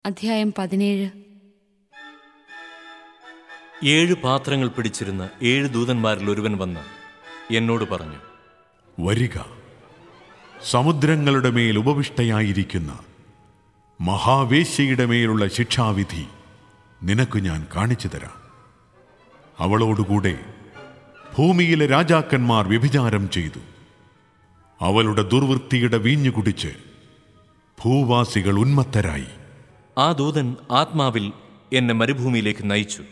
അധ്യായം പതിനേഴ് ഏഴ് പാത്രങ്ങൾ പിടിച്ചിരുന്ന ഏഴ് ദൂതന്മാരിൽ ഒരുവൻ വന്ന് എന്നോട് പറഞ്ഞു വരിക സമുദ്രങ്ങളുടെ മേൽ ഉപവിഷ്ടയായിരിക്കുന്ന മഹാവേശ്യയുടെ മേലുള്ള ശിക്ഷാവിധി നിനക്ക് ഞാൻ കാണിച്ചു തരാം അവളോടുകൂടെ ഭൂമിയിലെ രാജാക്കന്മാർ വ്യഭിചാരം ചെയ്തു അവളുടെ ദുർവൃത്തിയുടെ വീഞ്ഞു കുടിച്ച് ഭൂവാസികൾ ഉന്മത്തരായി ആ ദൂതൻ ആത്മാവിൽ എന്നെ മരുഭൂമിയിലേക്ക് നയിച്ചു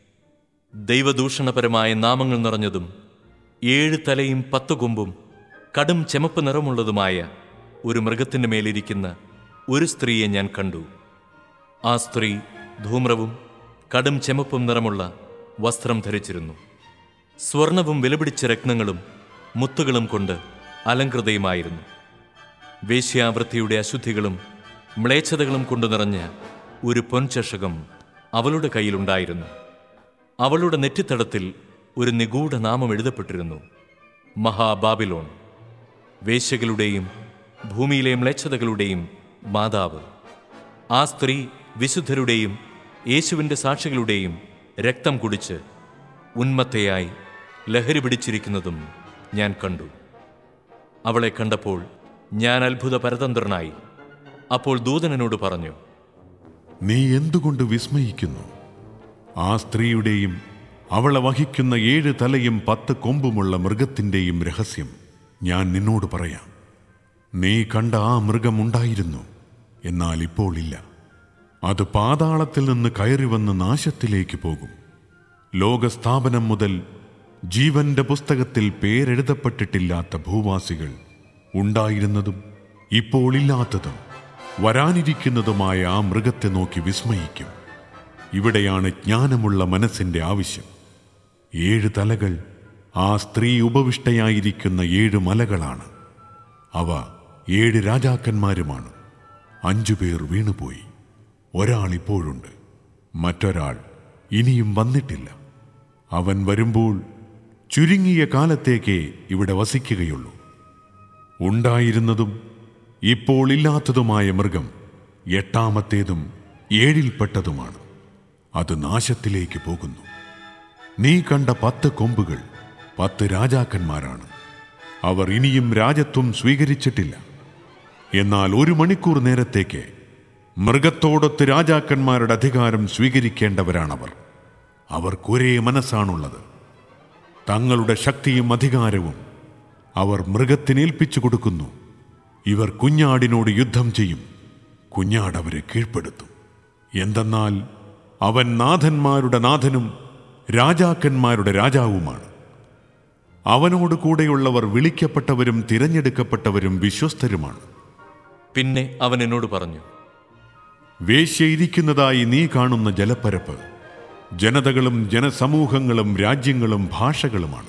ദൈവദൂഷണപരമായ നാമങ്ങൾ നിറഞ്ഞതും ഏഴ് തലയും പത്ത് കൊമ്പും കടും ചെമപ്പ് നിറമുള്ളതുമായ ഒരു മൃഗത്തിൻ്റെ മേലിരിക്കുന്ന ഒരു സ്ത്രീയെ ഞാൻ കണ്ടു ആ സ്ത്രീ ധൂമ്രവും കടും ചെമപ്പും നിറമുള്ള വസ്ത്രം ധരിച്ചിരുന്നു സ്വർണവും വിലപിടിച്ച രത്നങ്ങളും മുത്തുകളും കൊണ്ട് അലങ്കൃതയുമായിരുന്നു വേശ്യാവൃത്തിയുടെ അശുദ്ധികളും മ്ലേച്ഛതകളും കൊണ്ടു നിറഞ്ഞ ഒരു പൊൻചഷകം അവളുടെ കയ്യിലുണ്ടായിരുന്നു അവളുടെ നെറ്റിത്തടത്തിൽ ഒരു നിഗൂഢ നാമം എഴുതപ്പെട്ടിരുന്നു മഹാബാബിലോൺ വേശ്യകളുടെയും ഭൂമിയിലെ മ്ലേച്ഛതകളുടെയും മാതാവ് ആ സ്ത്രീ വിശുദ്ധരുടെയും യേശുവിൻ്റെ സാക്ഷികളുടെയും രക്തം കുടിച്ച് ഉന്മത്തയായി ലഹരി പിടിച്ചിരിക്കുന്നതും ഞാൻ കണ്ടു അവളെ കണ്ടപ്പോൾ ഞാൻ അത്ഭുത പരതന്ത്രനായി അപ്പോൾ ദൂതനോട് പറഞ്ഞു നീ എന്തുകൊണ്ട് വിസ്മയിക്കുന്നു ആ സ്ത്രീയുടെയും അവളെ വഹിക്കുന്ന ഏഴ് തലയും പത്ത് കൊമ്പുമുള്ള മൃഗത്തിൻ്റെയും രഹസ്യം ഞാൻ നിന്നോട് പറയാം നീ കണ്ട ആ മൃഗമുണ്ടായിരുന്നു എന്നാൽ ഇപ്പോൾ ഇല്ല അത് പാതാളത്തിൽ നിന്ന് കയറി വന്ന് നാശത്തിലേക്ക് പോകും ലോകസ്ഥാപനം മുതൽ ജീവന്റെ പുസ്തകത്തിൽ പേരെഴുതപ്പെട്ടിട്ടില്ലാത്ത ഭൂവാസികൾ ഉണ്ടായിരുന്നതും ഇപ്പോൾ ഇല്ലാത്തതും വരാനിരിക്കുന്നതുമായ ആ മൃഗത്തെ നോക്കി വിസ്മയിക്കും ഇവിടെയാണ് ജ്ഞാനമുള്ള മനസ്സിന്റെ ആവശ്യം ഏഴ് തലകൾ ആ സ്ത്രീ ഉപവിഷ്ടയായിരിക്കുന്ന ഏഴ് മലകളാണ് അവ ഏഴ് രാജാക്കന്മാരുമാണ് അഞ്ചുപേർ വീണുപോയി ഒരാൾ ഇപ്പോഴുണ്ട് മറ്റൊരാൾ ഇനിയും വന്നിട്ടില്ല അവൻ വരുമ്പോൾ ചുരുങ്ങിയ കാലത്തേക്കേ ഇവിടെ വസിക്കുകയുള്ളൂ ഉണ്ടായിരുന്നതും ഇപ്പോൾ ഇല്ലാത്തതുമായ മൃഗം എട്ടാമത്തേതും ഏഴിൽപ്പെട്ടതുമാണ് അത് നാശത്തിലേക്ക് പോകുന്നു നീ കണ്ട പത്ത് കൊമ്പുകൾ പത്ത് രാജാക്കന്മാരാണ് അവർ ഇനിയും രാജത്വം സ്വീകരിച്ചിട്ടില്ല എന്നാൽ ഒരു മണിക്കൂർ നേരത്തേക്ക് മൃഗത്തോടൊത്ത് രാജാക്കന്മാരുടെ അധികാരം സ്വീകരിക്കേണ്ടവരാണവർ അവർക്കൊരേ മനസ്സാണുള്ളത് തങ്ങളുടെ ശക്തിയും അധികാരവും അവർ മൃഗത്തിനേൽപ്പിച്ചു കൊടുക്കുന്നു ഇവർ കുഞ്ഞാടിനോട് യുദ്ധം ചെയ്യും കുഞ്ഞാട് അവരെ കീഴ്പ്പെടുത്തും എന്തെന്നാൽ അവൻ നാഥന്മാരുടെ നാഥനും രാജാക്കന്മാരുടെ രാജാവുമാണ് അവനോട് കൂടെയുള്ളവർ വിളിക്കപ്പെട്ടവരും തിരഞ്ഞെടുക്കപ്പെട്ടവരും വിശ്വസ്തരുമാണ് പിന്നെ അവൻ എന്നോട് പറഞ്ഞു വേശ്യയിരിക്കുന്നതായി നീ കാണുന്ന ജലപ്പരപ്പ് ജനതകളും ജനസമൂഹങ്ങളും രാജ്യങ്ങളും ഭാഷകളുമാണ്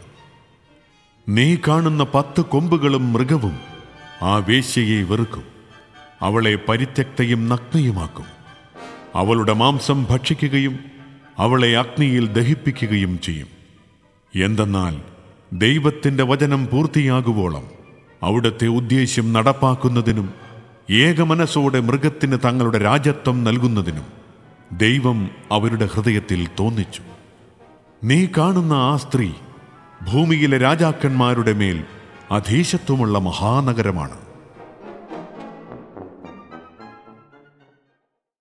നീ കാണുന്ന പത്ത് കൊമ്പുകളും മൃഗവും ആ വേശ്യയെ വെറുക്കും അവളെ പരിത്യക്തയും നഗ്നയുമാക്കും അവളുടെ മാംസം ഭക്ഷിക്കുകയും അവളെ അഗ്നിയിൽ ദഹിപ്പിക്കുകയും ചെയ്യും എന്തെന്നാൽ ദൈവത്തിന്റെ വചനം പൂർത്തിയാകുവോളം അവിടുത്തെ ഉദ്ദേശ്യം നടപ്പാക്കുന്നതിനും ഏകമനസ്സോടെ മൃഗത്തിന് തങ്ങളുടെ രാജത്വം നൽകുന്നതിനും ദൈവം അവരുടെ ഹൃദയത്തിൽ തോന്നിച്ചു നീ കാണുന്ന ആ സ്ത്രീ ഭൂമിയിലെ രാജാക്കന്മാരുടെ മേൽ അധീശത്വമുള്ള മഹാനഗരമാണ്